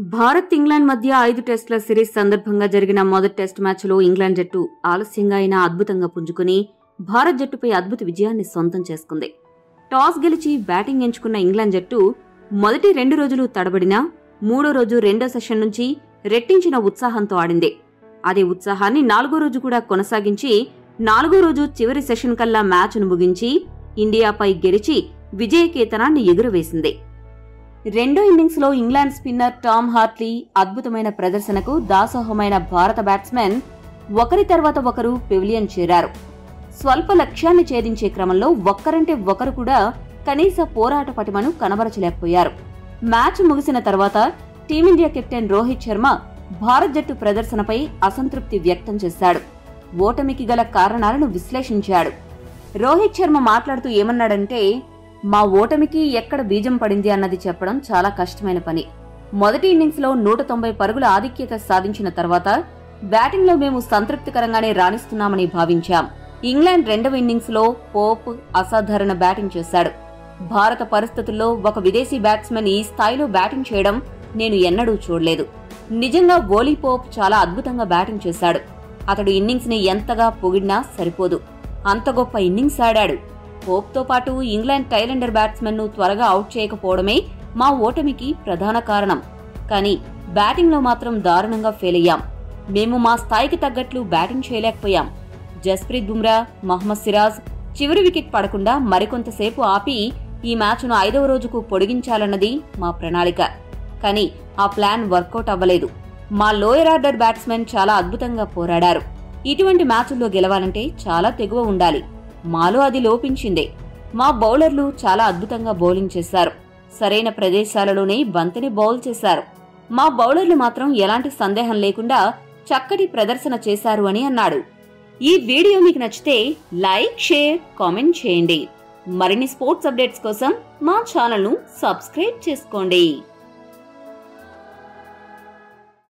Bharat England మధ్య ఐదు టెస్టుల సిరీస్ సందర్భంగా జరిగిన మొదటి టెస్ట్ మ్యాచ్లో ఇంగ్లాండ్ జట్టు ఆలస్యంగా అయినా అద్భుతంగా పుంజుకుని భారత్ జట్టుపై అద్భుత విజయాన్ని సొంతం చేసుకుంది టాస్ గెలిచి బ్యాటింగ్ ఎంచుకున్న ఇంగ్లాండ్ జట్టు మొదటి రెండు రోజులు తడబడినా మూడో రోజు రెండో సెషన్ నుంచి రెట్టించిన ఉత్సాహంతో ఆడింది అదే ఉత్సాహాన్ని నాలుగో రోజు కూడా కొనసాగించి నాలుగో రోజు చివరి సెషన్ కల్లా మ్యాచ్ను ముగించి ఇండియాపై గెలిచి విజయకేతనాన్ని ఎగురవేసింది రెండో ఇన్నింగ్స్ లో ఇంగ్లాండ్ స్పిన్నర్ టామ్ హార్ట్లీ అద్భుతమైన ప్రదర్శనకు దాసోహమైన భారత బ్యాట్స్మెన్ ఒకరి తర్వాత ఒకరు పెవిలియన్ చేరారు స్వల్ప లక్ష్యాన్ని ఛేదించే క్రమంలో ఒక్కరంటే ఒకరు కూడా కనీస పోరాట పటిమను కనబరచలేకపోయారు మ్యాచ్ ముగిసిన తర్వాత టీమిండియా కెప్టెన్ రోహిత్ శర్మ భారత్ జట్టు ప్రదర్శనపై అసంతృప్తి వ్యక్తం చేశాడు ఓటమికి గల కారణాలను విశ్లేషించాడు రోహిత్ శర్మ మాట్లాడుతూ ఏమన్నాడంటే మా ఓటమికి ఎక్కడ బీజం పడింది అన్నది చెప్పడం చాలా కష్టమైన పని మొదటి ఇన్నింగ్స్ లో నూట తొంభై పరుగుల ఆధిక్యత సాధించిన తర్వాత బ్యాటింగ్ లో మేము సంతృప్తికరంగానే రాణిస్తున్నామని భావించాం ఇంగ్లాండ్ రెండవ ఇన్నింగ్స్ లో పోప్ అసాధారణ బ్యాటింగ్ చేశాడు భారత పరిస్థితుల్లో ఒక విదేశీ బ్యాట్స్మెన్ ఈ స్థాయిలో బ్యాటింగ్ చేయడం నేను ఎన్నడూ చూడలేదు నిజంగా ఓలీ పోప్ చాలా అద్భుతంగా బ్యాటింగ్ చేశాడు అతడు ఇన్నింగ్స్ ని ఎంతగా పొగిడినా సరిపోదు అంత గొప్ప ఇన్నింగ్స్ ఆడాడు పోప్తో పాటు ఇంగ్లాండ్ టైలెండర్ బ్యాట్స్మెన్ ను త్వరగా అవుట్ చేయకపోవడమే మా ఓటమికి ప్రధాన కారణం కానీ బ్యాటింగ్లో మాత్రం దారుణంగా ఫెయిల్ అయ్యాం మేము మా స్థాయికి తగ్గట్లు బ్యాటింగ్ చేయలేకపోయాం జస్ప్రీత్ బుమ్రా మహ్మద్ సిరాజ్ చివరి వికెట్ పడకుండా మరికొంతసేపు ఆపి ఈ మ్యాచ్ను ఐదవ రోజుకు పొడిగించాలన్నది మా ప్రణాళిక కానీ ఆ ప్లాన్ వర్కౌట్ అవ్వలేదు మా లోయర్ ఆర్డర్ బ్యాట్స్మెన్ చాలా అద్భుతంగా పోరాడారు ఇటువంటి మ్యాచుల్లో గెలవాలంటే చాలా తెగువ ఉండాలి మాలో అది లోపించిందే మా బౌలర్లు చాలా అద్భుతంగా బౌలింగ్ చేశారు సరైన ప్రదేశాలలోనే బంతిని బౌల్ చేశారు మా బౌలర్లు మాత్రం ఎలాంటి సందేహం లేకుండా చక్కటి ప్రదర్శన చేశారు అని అన్నాడు ఈ వీడియో మీకు నచ్చితే లైక్ షేర్ కామెంట్ చేయండి మరిన్ని స్పోర్ట్స్ అప్డేట్స్ కోసం మా ఛానల్ను సబ్స్క్రైబ్ చేసుకోండి